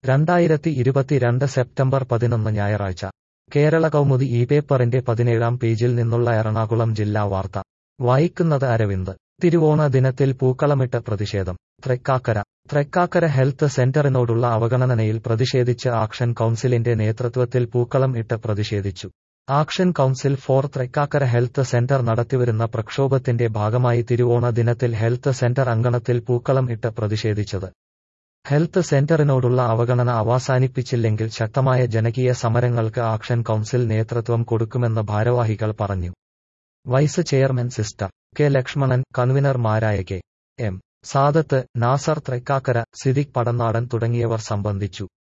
രണ്ടായിരത്തി ഇരുപത്തിരണ്ട് സെപ്റ്റംബർ പതിനൊന്ന് ഞായറാഴ്ച കേരള കൗമുദി ഈ പേപ്പറിന്റെ പതിനേഴാം പേജിൽ നിന്നുള്ള എറണാകുളം ജില്ലാ വാർത്ത വായിക്കുന്നത് അരവിന്ദ് തിരുവോണ ദിനത്തിൽ പൂക്കളമിട്ട് പ്രതിഷേധം തൃക്കാക്കര തൃക്കാക്കര ഹെൽത്ത് സെന്ററിനോടുള്ള അവഗണനയിൽ പ്രതിഷേധിച്ച് ആക്ഷൻ കൗൺസിലിന്റെ നേതൃത്വത്തിൽ പൂക്കളം ഇട്ട് പ്രതിഷേധിച്ചു action council for Thrikkakara health centre നടത്തിവരുന്ന പ്രക്ഷോഭത്തിന്റെ ഭാഗമായി തിരുവോണ ദിനത്തിൽ ഹെൽത്ത് സെന്റർ അങ്കണത്തിൽ പൂക്കളം ഇട്ട് പ്രതിഷേധിച്ചത് ഹെൽത്ത് സെന്ററിനോടുള്ള അവഗണന അവസാനിപ്പിച്ചില്ലെങ്കിൽ ശക്തമായ ജനകീയ സമരങ്ങൾക്ക് ആക്ഷൻ കൗൺസിൽ നേതൃത്വം കൊടുക്കുമെന്ന് ഭാരവാഹികൾ പറഞ്ഞു vice chairman sister K Lakshmanan കൺവീനർമാരായ കെ എം സാദത്ത് നാസർ തൃക്കാക്കര സിദിഖ് പടന്നാടൻ തുടങ്ങിയവർ സംബന്ധിച്ചു